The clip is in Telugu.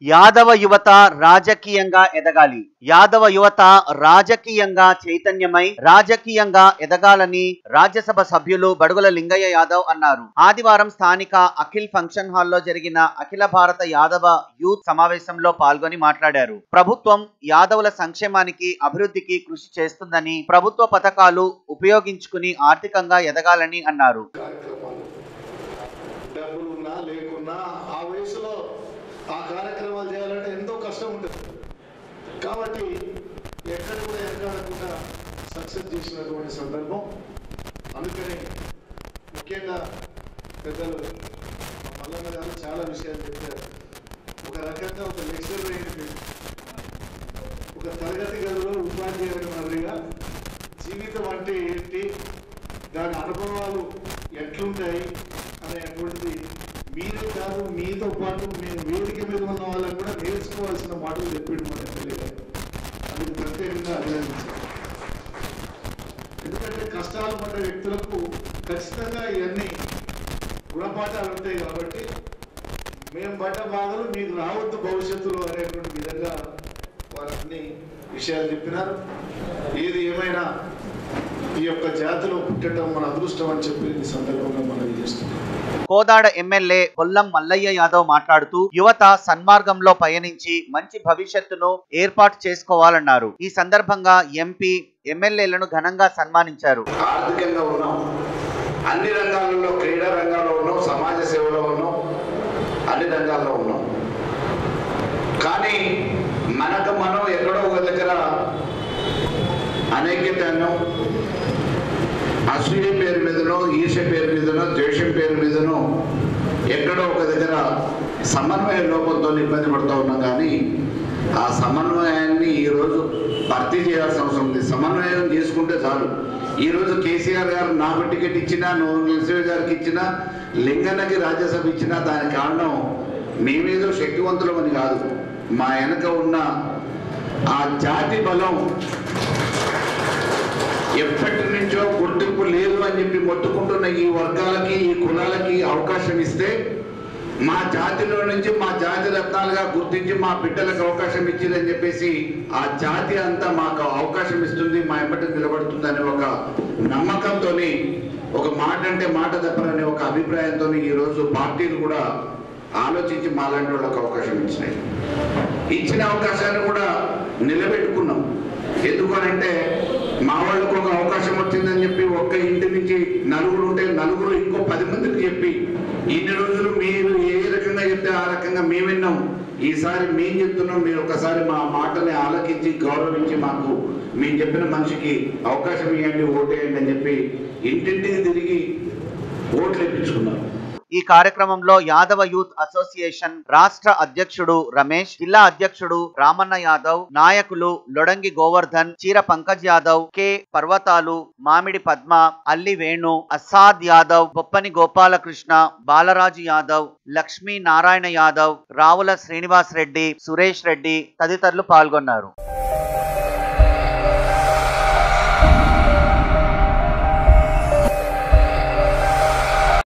యాదవ యువత రాజకీయంగా ఎదగాలి యాదవ యువత రాజకీయంగా చైతన్యమై రాజకీయంగా ఎదగాలని రాజ్యసభ సభ్యులు బడుగుల లింగయ్య యాదవ్ అన్నారు ఆదివారం స్థానిక అఖిల్ ఫంక్షన్ హాల్లో జరిగిన అఖిల భారత యాదవ యూత్ సమావేశంలో పాల్గొని మాట్లాడారు ప్రభుత్వం యాదవుల సంక్షేమానికి అభివృద్ధికి కృషి చేస్తుందని ప్రభుత్వ పథకాలు ఉపయోగించుకుని ఆర్థికంగా ఎదగాలని అన్నారు కార్యక్రమాలు డబ్బులు ఉన్నా లేకున్నా ఆ వయసులో ఆ కార్యక్రమాలు చేయాలంటే ఎంతో కష్టం ఉంటుంది కాబట్టి ఎక్కడ కూడా ఎక్కడకుండా సక్సెస్ చేసినటువంటి సందర్భం అందుకని ముఖ్యంగా పెద్దలు మా మల్లన్న గారు చాలా విషయాలు చెప్పారు ఒక రకంగా ఒక లెక్చర్ ఏంటి ఒక తరగతి గదిలో ఉపాధ్యాయుడు మాదిరిగా జీవితం అంటే ఏంటి దాని అనుభవాలు ఎట్లుంటాయి అనేటువంటిది మీరే కాదు మీతో పాటు మేము వేదిక మీద ఉన్న వాళ్ళని కూడా నేర్చుకోవాల్సిన మాటలు చెప్పాడు మన ఎమ్మెల్యే గారు అందుకు ప్రత్యేకంగా అభినందించారు ఎందుకంటే కష్టాలు పడ్డ వ్యక్తులకు ఖచ్చితంగా ఇవన్నీ గుణపాఠాలు ఉంటాయి కాబట్టి మేము పడ్డ బాధలు మీకు రావద్దు భవిష్యత్తులో అనేటువంటి విధంగా వారన్ని విషయాలు చెప్పినారు ఏది ఏమైనా ఈ యొక్క జాతిలో పుట్టడం మన అదృష్టం అని చెప్పి ఈ సందర్భంగా మనం చేస్తున్నాం కోదాడ ఎమ్మెల్యే కొల్లం మల్లయ్య యాదవ్ మాట్లాడుతూ యువత సన్మార్గంలో పయనించి మంచి భవిష్యత్తును ఏర్పాటు చేసుకోవాలన్నారు ఈ సందర్భంగా ఎంపీ ఎమ్మెల్యేలను ఘనంగా సన్మానించారు ఆర్థికంగా ఉన్నాం అన్ని రంగాలలో క్రీడా రంగాల్లో ఉన్నాం సమాజ సేవలో ఉన్నాం అన్ని రంగాల్లో ఉన్నాం కానీ మనకు మనం ఎక్కడో ఒక దగ్గర అనైక్యతను అసూయ పేరు మీదనో ఈర్ష పేరు మీదనో ద్వేషం పేరు మీదనో ఎక్కడో ఒక దగ్గర సమన్వయ లోపంతో ఇబ్బంది పడుతూ ఉన్నాం కానీ ఆ సమన్వయాన్ని ఈరోజు భర్తీ చేయాల్సిన అవసరం ఉంది సమన్వయం చేసుకుంటే చాలు ఈరోజు కేసీఆర్ గారు నాకు టికెట్ ఇచ్చినా నువ్వు నరసింహ గారికి ఇచ్చినా లింగన్నకి రాజ్యసభ ఇచ్చినా దానికి కారణం మేమేదో శక్తివంతులమని కాదు మా వెనక ఉన్న ఆ జాతి బలం ఎప్పటి నుంచో గుర్తింపు లేదు అని చెప్పి మొత్తుకుంటున్న ఈ వర్గాలకి ఈ కులాలకి అవకాశం ఇస్తే మా జాతిలో నుంచి మా జాతి రత్నాలుగా గుర్తించి మా బిడ్డలకు అవకాశం ఇచ్చిందని చెప్పేసి ఆ జాతి అంతా మాకు అవకాశం ఇస్తుంది మా ఎంబటి నిలబడుతుంది అనే ఒక నమ్మకంతో ఒక మాట అంటే మాట తప్పరనే ఒక అభిప్రాయంతో ఈరోజు పార్టీలు కూడా ఆలోచించి మాలాంటి వాళ్ళకి అవకాశం ఇచ్చినాయి ఇచ్చిన అవకాశాన్ని కూడా నిలబెట్టుకున్నాం ఎందుకనంటే మా వాళ్ళకు ఒక అవకాశం వచ్చిందని చెప్పి ఒక్క ఇంటి నుంచి నలుగురు ఉంటే నలుగురు ఇంకో పది మందికి చెప్పి ఇన్ని రోజులు మీరు ఏ రకంగా చెప్తే ఆ రకంగా మేము విన్నాం ఈసారి మేము చెప్తున్నాం మీరు ఒకసారి మా మాటని ఆలకించి గౌరవించి మాకు మేము చెప్పిన మనిషికి అవకాశం ఇవ్వండి ఓటేయండి అని చెప్పి ఇంటింటికి తిరిగి ఓట్లు ఇప్పించుకున్నారు ఈ కార్యక్రమంలో యాదవ యూత్ అసోసియేషన్ రాష్ట్ర అధ్యక్షుడు రమేష్ జిల్లా అధ్యక్షుడు రామన్న యాదవ్ నాయకులు లొడంగి గోవర్ధన్ చీర పంకజ్ యాదవ్ కె పర్వతాలు మామిడి పద్మ అల్లి వేణు అసాద్ యాదవ్ బొప్పని గోపాలకృష్ణ బాలరాజు యాదవ్ లక్ష్మీ నారాయణ యాదవ్ రావుల శ్రీనివాస్ రెడ్డి సురేష్ రెడ్డి తదితరులు పాల్గొన్నారు